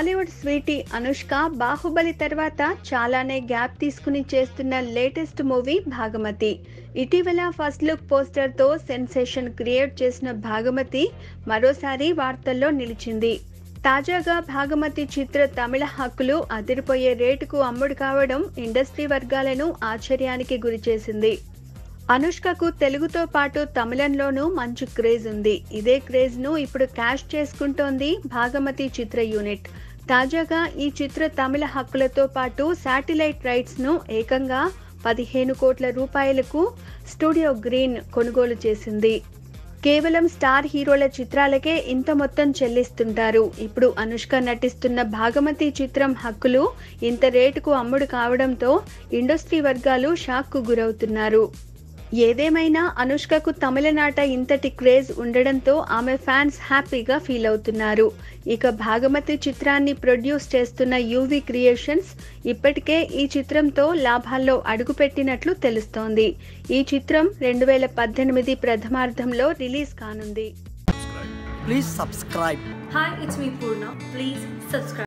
Bollywood Sweety Anushka Baahubali తర్వాత చాలానే gap తీసుకుని చేస్తున్న లేటెస్ట్ మూవీ భాగమతి ఇటీవల ఫస్ట్ లుక్ పోస్టర్తో సెన్సేషన్ క్రియేట్ చేసిన భాగమతి మరోసారి వార్తల్లో నిలిచింది తాజాగా భాగమతి చిత్ర తమిళ హక్కులు అదిరిపోయే రేటుకు అమ్ముడు కావడం ఇండస్ట్రీ వర్గాలను ఆశ్చర్యానికి గురిచేసింది అనుష్కకు తెలుగుతో పాటు తమిళంలోనూ మంచి క్రేజ్ ఉంది ఇదే క్రేజ్ ను ఇప్పుడు క్యాష్ చేసుకుంటోంది భాగమతి చిత్ర యూనిట్ తాజాగా ఈ చిత్ర తమిళ హక్కులతో పాటు శాటిలైట్ రైట్స్ ను ఏకంగా పదిహేను కోట్ల రూపాయలకు స్టూడియో గ్రీన్ కొనుగోలు చేసింది కేవలం స్టార్ హీరోల చిత్రాలకే ఇంత మొత్తం చెల్లిస్తుంటారు ఇప్పుడు అనుష్క నటిస్తున్న భాగమతి చిత్రం హక్కులు ఇంత రేటుకు అమ్ముడు కావడంతో ఇండస్ట్రీ వర్గాలు షాక్కు గురవుతున్నారు ఏదేమైనా అనుష్కకు తమిళనాట ఇంతటి క్రేజ్ ఉండడంతో ఆమె ఫ్యాన్స్ హ్యాపీగా ఫీల్ అవుతున్నారు ఇక భాగమతి చిత్రాన్ని ప్రొడ్యూస్ చేస్తున్న యూవి క్రియేషన్స్ ఇప్పటికే ఈ చిత్రంతో లాభాల్లో అడుగుపెట్టినట్లు తెలుస్తోంది ఈ చిత్రం రెండు వేల పద్దెనిమిది ప్రథమార్థంలో రిలీజ్ కానుంది Please subscribe. Hi, it's me Purna. Please subscribe.